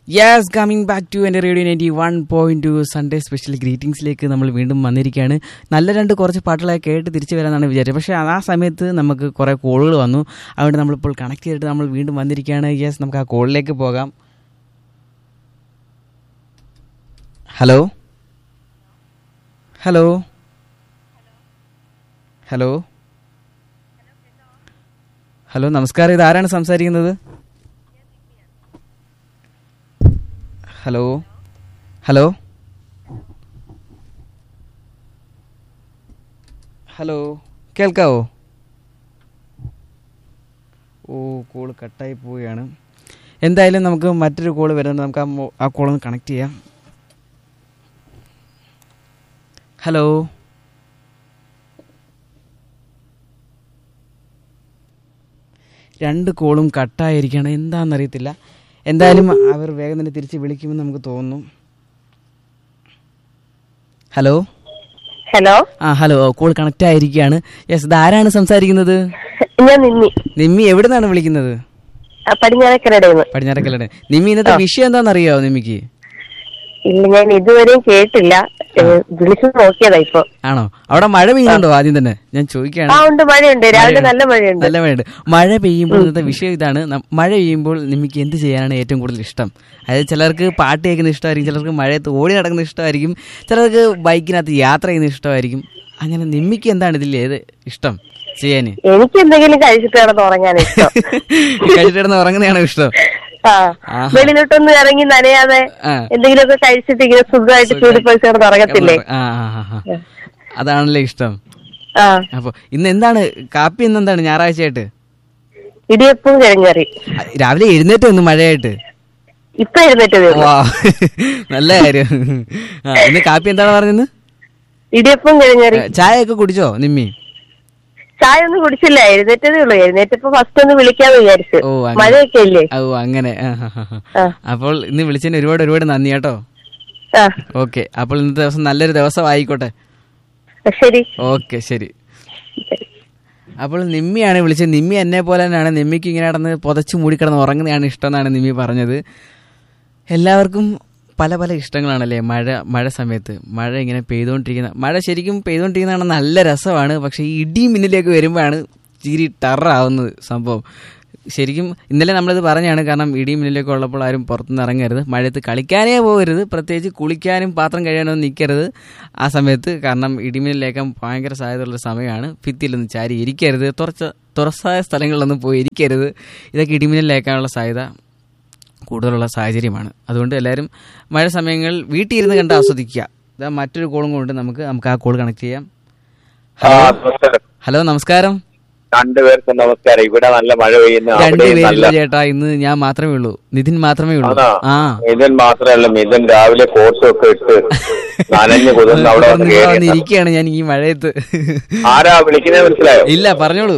Yes coming back to എൻ്റെ radio ninety one point two Sunday special ഗ്രീറ്റിംഗ്സിലേക്ക് നമ്മൾ വീണ്ടും വന്നിരിക്കുകയാണ് നല്ല രണ്ട് കുറച്ച് പാട്ടുകളൊക്കെ കേട്ട് തിരിച്ചു വരാമെന്നാണ് വിചാരിച്ചത് പക്ഷേ ആ സമയത്ത് നമുക്ക് കുറേ കോളുകൾ വന്നു അതുകൊണ്ട് നമ്മളിപ്പോൾ കണക്ട് ചെയ്തിട്ട് നമ്മൾ വീണ്ടും വന്നിരിക്കുകയാണ് യെസ് നമുക്ക് ആ കോളിലേക്ക് പോകാം ഹലോ ഹലോ ഹലോ ഹലോ നമസ്കാരം ഇത് ആരാണ് സംസാരിക്കുന്നത് ഹലോ ഹലോ ഹലോ കേൾക്കാവോ ഓ കോള് കട്ടായി പോവുകയാണ് എന്തായാലും നമുക്ക് മറ്റൊരു കോള് വരുന്നുണ്ട് നമുക്ക് ആ മോ- ആ കോളൊന്ന് കണക്ട് ചെയ്യാം ഹലോ രണ്ട് കോളും കട്ടായിരിക്കുകയാണ് എന്താണെന്നറിയത്തില്ല എന്തായാലും അവർ വേഗം തന്നെ തിരിച്ച് വിളിക്കുമെന്ന് നമുക്ക് തോന്നുന്നു ഹലോ ഹലോ ആ ഹലോ കോൾ കണക്റ്റ് ആയിരിക്കുകയാണ് യെസ് ഇത് ആരാണ് സംസാരിക്കുന്നത് ഞാൻ നിമ്മി നിമ്മി എവിടെ നിന്നാണ് വിളിക്കുന്നത് ആ, പടിഞ്ഞാറക്കരയുടെ പടിഞ്ഞാറക്കല്ലാണ് നിമ്മി ഇന്നത്തെ വിഷയം എന്താണെന്നറിയാവോ നിമ്മിക്ക് ഇല്ല ഞാൻ ഇതുവരെയും കേട്ടില്ല ഏ, വിളിച്ചു നോക്കിയതാ ഇപ്പൊ ആണോ അവിടെ മഴ പെയ്യുന്നുണ്ടോ ആദ്യം തന്നെ ഞാൻ ആ ചോദിക്കുകയാണ് ഉണ്ട് മഴയുണ്ട് രാവിലെ നല്ല മഴയുണ്ട് നല്ല മഴയുണ്ട് മഴ പെയ്യുമ്പോൾ ഇന്നത്തെ വിഷയം ഇതാണ് നം- മഴ പെയ്യുമ്പോൾ നിമ്മിക്ക് എന്ത് ചെയ്യാനാണ് ഏറ്റവും കൂടുതൽ ഇഷ്ടം അതായത് ചിലർക്ക് പാട്ട് കേൾക്കുന്ന ഇഷ്ടമായിരിക്കും ചിലർക്ക് മഴയത്ത് ഓടി നടക്കുന്ന ഇഷ്ടമായിരിക്കും ചിലർക്ക് ബൈക്കിനകത്ത് യാത്ര ചെയ്യുന്ന ഇഷ്ടമായിരിക്കും അങ്ങനെ നിമ്മിക്ക് എന്താണ് ഇതിൽ ഏത് ഇഷ്ടം ചെയ്യാന് എനിക്ക് എന്തെങ്കിലും കഴിച്ചിട്ട് കിടന്ന് ഉറങ്ങാൻ ഇഷ്ടം കഴിച്ചിട്ട് കിടന്ന് ഉറങ്ങുന്നതാണോ ഇഷ്ടം ആ ആഹാ. വെളിയിലോട്ടൊന്ന് ഇറങ്ങി നനയാതെ ആ. എന്തെങ്കിലുമൊക്കെ കഴിച്ചിട്ട് ഇങ്ങനെ സുഖമായിട്ട് ചൂടിപ്പോയി ചേർന്ന് ഉറങ്ങത്തില്ലേ ആ ആ, ആ, ആ. അതാണല്ലേ ഇഷ്ടം ആ അപ്പൊ ഇന്ന് എന്താണ് കാപ്പി ഇന്ന് എന്താണ് ഞായറാഴ്ചയായിട്ട് ഇടിയപ്പവും കിഴങ്ങറി ആ, രാവിലെ എഴുന്നേറ്റ് വന്നു മഴയായിട്ട് ഇപ്പൊ എഴുന്നേറ്റതേ ഉള്ളൂ വാ നല്ല കാര്യം ആ ഇന്ന് കാപ്പി എന്താണ് പറഞ്ഞത് ഇടിയപ്പവും കിഴങ്ങറി ചായ ഒക്കെ കുടിച്ചോ നിമ്മി ചായ ഒന്നും കുടിച്ചില്ല എഴുന്നേറ്റതേ ഉള്ളൂ എഴുന്നേറ്റപ്പോ ഫസ്റ്റ് ഒന്ന് വിളിക്കാന്ന് വിചാരിച്ചു ഓ അങ്ങനെ മഴയൊക്കെ ഇല്ലേ ഓ അങ്ങനെ ആ, ആ, ആ, ആ. ആ. അപ്പോൾ ഇന്ന് വിളിച്ചതിന് ഒരുപാട് ഒരുപാട് നന്ദി കേട്ടോ ആ ഓക്കെ അപ്പോൾ ഇന്നത്തെ ദിവസം നല്ലൊരു ദിവസം ആയിക്കോട്ടെ ശരി ഓക്കെ ശരി അപ്പോൾ നിമ്മിയാണ് വിളിച്ചത് നിമ്മി എന്നെ പോലെ തന്നെയാണ് നിമ്മിക്ക് ഇങ്ങനെ കിടന്ന് പുതച്ച് മൂടിക്കിടന്ന് ഉറങ്ങുന്നതാണ് ഇഷ്ടം എന്നാണ് നിമ്മി പറഞ്ഞത് എല്ലാവർക്കും പല പല ഇഷ്ടങ്ങളാണല്ലേ മഴ മഴ സമയത്ത് മഴ ഇങ്ങനെ പെയ്തുകൊണ്ടിരിക്കുന്ന മഴ ശരിക്കും പെയ്തുകൊണ്ടിരിക്കുന്നതാണ് നല്ല രസമാണ് പക്ഷേ ഈ ഇടി മിന്നിലേക്ക് വരുമ്പോഴാണ് ചിരി ടറാവുന്നത് സംഭവം ശരിക്കും ഇന്നലെ നമ്മളിത് പറഞ്ഞാണ് കാരണം ഇടി മിന്നിലേക്ക് ഉള്ളപ്പോൾ ആരും പുറത്തുനിന്ന് ഇറങ്ങരുത് മഴയത്ത് കളിക്കാനേ പോകരുത് പ്രത്യേകിച്ച് കുളിക്കാനും പാത്രം കഴിയാനൊന്നും നിൽക്കരുത് ആ സമയത്ത് കാരണം ഇടിമിന്നലേക്കാൻ ഭയങ്കര സാധ്യതയുള്ള സമയമാണ് ഭിത്തിയിലൊന്നും ചാരി ഇരിക്കരുത് തുറച്ച തുറസായ സ്ഥലങ്ങളിലൊന്നും പോയി ഇരിക്കരുത് ഇതൊക്കെ ഇടിമിന്നലേക്കാനുള്ള സാധ്യത കൂടുതലുള്ള സാഹചര്യമാണ് അതുകൊണ്ട് എല്ലാവരും മഴ സമയങ്ങളിൽ വീട്ടിൽ ഇരുന്ന് കണ്ട് ആസ്വദിക്കുക ഇതാ മറ്റൊരു കോളും കൊണ്ട് നമുക്ക് നമുക്ക് ആ കോൾ കണക്ട് ചെയ്യാം ആ, നമസ്കാരം ഹലോ നമസ്കാരം രണ്ടുപേർക്കും നമസ്കാരം ഇവിടെ നല്ല മഴ പെയ്യുന്നു അവിടെ രണ്ടുപേരില്ല നല്ല ചേട്ടാ ഇന്ന് ഞാൻ മാത്രമേ ഉള്ളൂ നിതിൻ മാത്രമേ ഉള്ളൂ ആണോ ആ മിഥുൻ മാത്രമല്ല മിഥുൻ രാവിലെ കോട്ടും ഒക്കെ ഇട്ട് നനഞ്ഞ് കുതിർന്ന് അവിടെ വന്ന് ഇവിടെ കയറി വന്നിരിക്കുകയാണ് ഞാൻ ഈ മഴയത്ത് ആരാ വിളിക്കുന്നത് മനസ്സിലായോ ഇല്ല പറഞ്ഞോളൂ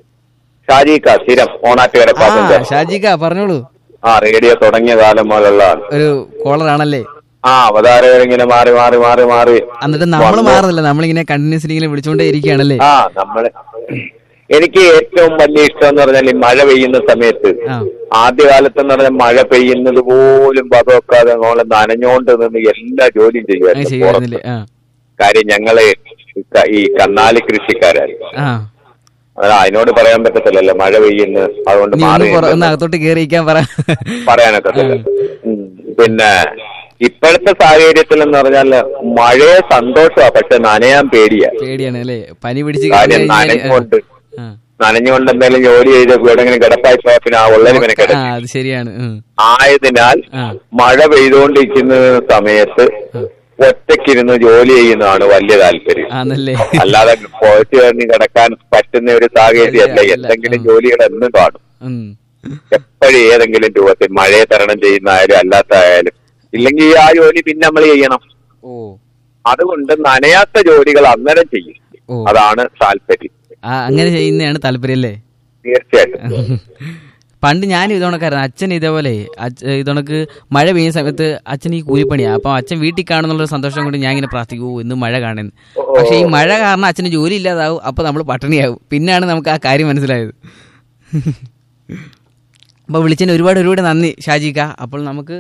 ഷാജിക്ക സ്ഥിരം ഓണാറ്റുകര ആ പാസഞ്ചർ ഷാജിക്ക പറഞ്ഞോളൂ ആ റേഡിയോ തുടങ്ങിയ കാലം മുതലുള്ള ആൾ. ഒരു കോളർ ആണല്ലേ ആ അവതാരകരിങ്ങനെ മാറി മാറി മാറി മാറി എന്നിട്ട് നമ്മൾ മാറുന്നില്ല നമ്മളിങ്ങനെ കണ്ടിന്യൂസ്ലി ഇങ്ങനെ വിളിച്ചുകൊണ്ടേ ഇരിക്കുകയാണല്ലേ ആ നമ്മള് എനിക്ക് ഏറ്റവും വലിയ ഇഷ്ടം എന്ന് പറഞ്ഞാൽ ഈ മഴ പെയ്യുന്ന സമയത്ത് ആ ആദ്യകാലത്ത് എന്ന് പറഞ്ഞാൽ മഴ പെയ്യുന്നത് പോലും വകവെക്കാതെ നമ്മളെ നനഞ്ഞോണ്ട് നിന്ന് എല്ലാ ജോലിയും അങ്ങനെ ചെയ്യുമായിരുന്നു ചെയ്യുമായിരുന്നില്ലേ പുറത്ത്. ആ കാര്യം ഞങ്ങള് ഈ ക- ഈ കന്നാലി കൃഷിക്കാരായിരുന്നു ആ അതാ അതിനോട് പറയാൻ പറ്റത്തില്ലല്ലോ മഴ പെയ്യുന്നു അതുകൊണ്ട് നീ ഒന്ന് മാറി പുറ- ഒന്ന് അകത്തോട്ട് കയറിയിരിക്കാൻ പറ പറയാനൊക്കത്തില്ല ഉം. പിന്നെ ഇപ്പോഴത്തെ സാഹചര്യത്തിൽ എന്ന് പറഞ്ഞാൽ മഴയെ സന്തോഷമാ പക്ഷെ നനയാൻ പേടിയാ പേടിയാണ് അല്ലേ പനി പിടിച്ച് കാര്യം കഴിഞ്ഞ് കഴിഞ്ഞാല് നനഞ്ഞുകൊണ്ട് ആ. നനഞ്ഞുകൊണ്ട് എന്തെങ്കിലും ജോലി ചെയ്ത് എവിടെങ്കിലും കിടപ്പായി പോയാൽ പിന്നെ ആ ഉള്ളതിന് പിന്നെ ആ കിടക്കും അത് ശരിയാണ് ഉം. ആയതിനാൽ ആ. മഴ പെയ്തുകൊണ്ടിരിക്കുന്ന സമയത്ത് ഒറ്റയ്ക്കിരുന്ന് ജോലി ചെയ്യുന്നതാണ് വലിയ താല്പര്യം ആന്നല്ലേ അല്ലാതെ പോയിട്ട് കഴിഞ്ഞ് കിടക്കാൻ പറ്റുന്ന ഒരു സാഹചര്യമല്ല ഇല്ല, എന്തെങ്കിലും ആ. ജോലികൾ എന്നും കാണും ഉം. എപ്പോഴും ഏതെങ്കിലും രൂപത്തിൽ മഴയെ തരണം ചെയ്യുന്ന ആയാലും അല്ലാത്തായാലും ഇല്ലെങ്കിൽ ആ ജോലി പിന്നെ നമ്മൾ ചെയ്യണം ഓ അതുകൊണ്ട് നനയാത്ത ജോലികൾ അന്നേരം ചെയ്യും ഓ അതാണ് താല്പര്യം ആ അങ്ങനെ ചെയ്യുന്നതാണ് താല്പര്യം അല്ലേ തീർച്ചയായിട്ടും പണ്ട് ഞാൻ ഇതോണക്കാരൻ അച്ഛൻ ഇതേപോലെ അച്ഛ- ഇതോണക്ക് മഴ പെയ്യുന്ന സമയത്ത് അച്ഛൻ ഈ കൂലിപ്പണിയാ അപ്പൊ അച്ഛൻ വീട്ടിൽ കാണുന്നുള്ള സന്തോഷം കൊണ്ട് ഞാൻ ഇങ്ങനെ പ്രാർത്ഥിക്കൂ ഇന്ന് മഴ കാണുന്നു പക്ഷെ ഈ മഴ കാരണം അച്ഛന് ജോലി ഇല്ലാതാവും അപ്പൊ നമ്മൾ പട്ടിണിയാവും പിന്നെയാണ് നമുക്ക് ആ കാര്യം മനസ്സിലായത് അപ്പോൾ വിളിച്ചതിന് ഒരുപാട് ഒരുപാട് നന്ദി ഷാജിക്ക അപ്പോൾ നമുക്ക്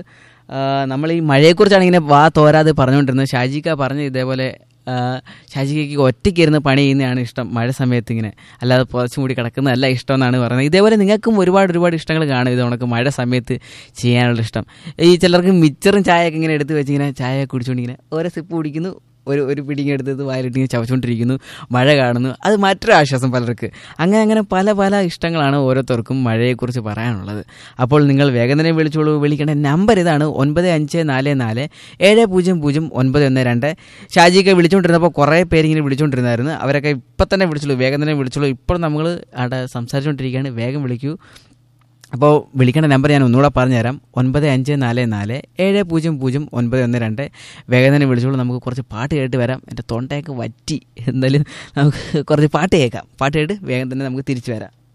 ആ, നമ്മൾ ഈ മഴയെക്കുറിച്ചാണ് ഇങ്ങനെ വാ തോരാതെ പറഞ്ഞുകൊണ്ടിരുന്നത് ഷാജിക്ക പറഞ്ഞ് ഇതേപോലെ ആ, ഷാജിക്കയ്ക്ക് ഒറ്റയ്ക്ക് ഇരുന്ന് പണി ചെയ്യുന്നതാണ് ഇഷ്ടം മഴ സമയത്ത് ഇങ്ങനെ അല്ലാതെ പുതച്ചു മൂടി കിടക്കുന്നതല്ല ഇഷ്ടം എന്നാണ് പറയുന്നത് ഇതേപോലെ നിങ്ങൾക്കും ഒരുപാട് ഒരുപാട് ഇഷ്ടങ്ങൾ കാണും ഇത് ഉണക്ക് മഴ സമയത്ത് ചെയ്യാനുള്ള ഇഷ്ടം ഈ ചിലർക്ക് മിച്ചറും ചായയൊക്കെ ഇങ്ങനെ എടുത്ത് വെച്ച് ഇങ്ങനെ ചായ കുടിച്ചുകൊണ്ട് ഇങ്ങനെ ഓരോ സിപ്പ് കുടിക്കുന്നു ഒരു ഒരു പിടിങ്ങി എടുത്തത് വായിലിട്ട് ഇങ്ങനെ ചവച്ചുകൊണ്ടിരിക്കുന്നു മഴ കാണുന്നു അത് മറ്റൊരു ആശ്വാസം പലർക്ക് അങ്ങനെ അങ്ങനെ പല പല ഇഷ്ടങ്ങളാണ് ഓരോരുത്തർക്കും മഴയെക്കുറിച്ച് പറയാനുള്ളത് അപ്പോൾ നിങ്ങൾ വേഗം തന്നെ വിളിച്ചോളൂ വിളിക്കേണ്ട നമ്പർ ഇതാണ് ഒൻപത് അഞ്ച് നാല് നാല് ഏഴ് പൂജ്യം പൂജ്യം ഒൻപത് ഒന്ന് രണ്ട് ഷാജിയൊക്കെ വിളിച്ചുകൊണ്ടിരുന്നപ്പോൾ കുറേ പേര് ഇങ്ങനെ വിളിച്ചുകൊണ്ടിരുന്നായിരുന്നു അവരൊക്കെ ഇപ്പം തന്നെ വിളിച്ചോളൂ വേഗം തന്നെ വിളിച്ചോളൂ ഇപ്പോൾ നമ്മൾ അവിടെ സംസാരിച്ചുകൊണ്ടിരിക്കുകയാണ് വേഗം വിളിക്കൂ അപ്പോൾ വിളിക്കേണ്ട നമ്പർ ഞാൻ ഒന്നുകൂടെ പറഞ്ഞുതരാം ഒൻപത് അഞ്ച് നാല് നാല് ഏഴ് പൂജ്യം പൂജ്യം ഒൻപത് ഒന്ന് രണ്ട് വേഗം തന്നെ വിളിച്ചോളൂ നമുക്ക് കുറച്ച് പാട്ട് കേട്ട് വരാം എൻ്റെ തൊണ്ടയൊക്കെ വറ്റി എന്തായാലും നമുക്ക് കുറച്ച് പാട്ട് കേൾക്കാം പാട്ട് കേട്ട് വേഗം തന്നെ നമുക്ക് തിരിച്ചു വരാം